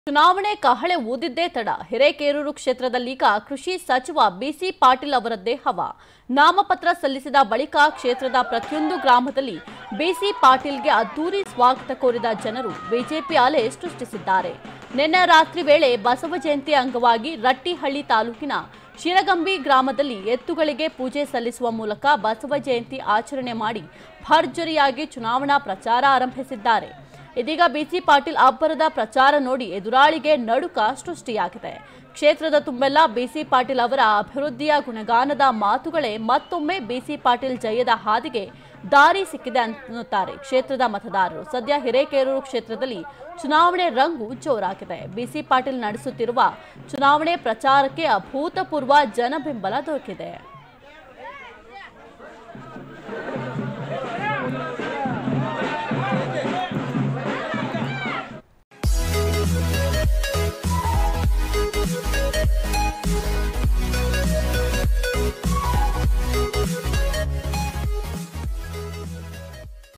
ಚುನಾವಣೆ ಕಹಳೆ ಊದಿದ್ದೇ ತಡ ಹಿರೇಕೇರೂರು ಕ್ಷೇತ್ರದಲ್ಲೀಗ ಕೃಷಿ ಸಚಿವ ಬಿಸಿ ಪಾಟೀಲ್ ಅವರದ್ದೇ ಹವ ನಾಮಪತ್ರ ಸಲ್ಲಿಸಿದ ಬಳಿಕ ಕ್ಷೇತ್ರದ ಪ್ರತಿಯೊಂದು ಗ್ರಾಮದಲ್ಲಿ ಬಿಸಿ ಪಾಟೀಲ್ಗೆ ಅದ್ದೂರಿ ಸ್ವಾಗತ ಕೋರಿದ ಜನರು ಬಿಜೆಪಿ ಅಲೆ ಸೃಷ್ಟಿಸಿದ್ದಾರೆ ನಿನ್ನೆ ರಾತ್ರಿ ವೇಳೆ ಬಸವ ಜಯಂತಿ ಅಂಗವಾಗಿ ರಟ್ಟಿಹಳ್ಳಿ ತಾಲೂಕಿನ ಶಿರಗಂಬಿ ಗ್ರಾಮದಲ್ಲಿ ಎತ್ತುಗಳಿಗೆ ಪೂಜೆ ಸಲ್ಲಿಸುವ ಮೂಲಕ ಬಸವ ಜಯಂತಿ ಆಚರಣೆ ಮಾಡಿ ಭರ್ಜರಿಯಾಗಿ ಚುನಾವಣಾ ಪ್ರಚಾರ ಆರಂಭಿಸಿದ್ದಾರೆ ಇದೀಗ ಬಿಸಿ ಪಾಟೀಲ್ ಅಬ್ಬರದ ಪ್ರಚಾರ ನೋಡಿ ಎದುರಾಳಿಗೆ ನಡುಕ ಸೃಷ್ಟಿಯಾಗಿದೆ ಕ್ಷೇತ್ರದ ತುಂಬೆಲ್ಲ ಬಿಸಿ ಪಾಟೀಲ್ ಅವರ ಅಭಿವೃದ್ಧಿಯ ಗುಣಗಾನದ ಮಾತುಗಳೇ ಮತ್ತೊಮ್ಮೆ ಬಿಸಿ ಪಾಟೀಲ್ ಜಯದ ಹಾದಿಗೆ ದಾರಿ ಸಿಕ್ಕಿದೆ ಅನ್ನುತ್ತಾರೆ ಕ್ಷೇತ್ರದ ಮತದಾರರು ಸದ್ಯ ಹಿರೇಕೇರೂರು ಕ್ಷೇತ್ರದಲ್ಲಿ ಚುನಾವಣೆ ರಂಗು ಜೋರಾಗಿದೆ ಬಿಸಿ ಪಾಟೀಲ್ ನಡೆಸುತ್ತಿರುವ ಚುನಾವಣೆ ಪ್ರಚಾರಕ್ಕೆ ಅಭೂತಪೂರ್ವ ಜನಬೆಂಬಲ ದೊರಕಿದೆ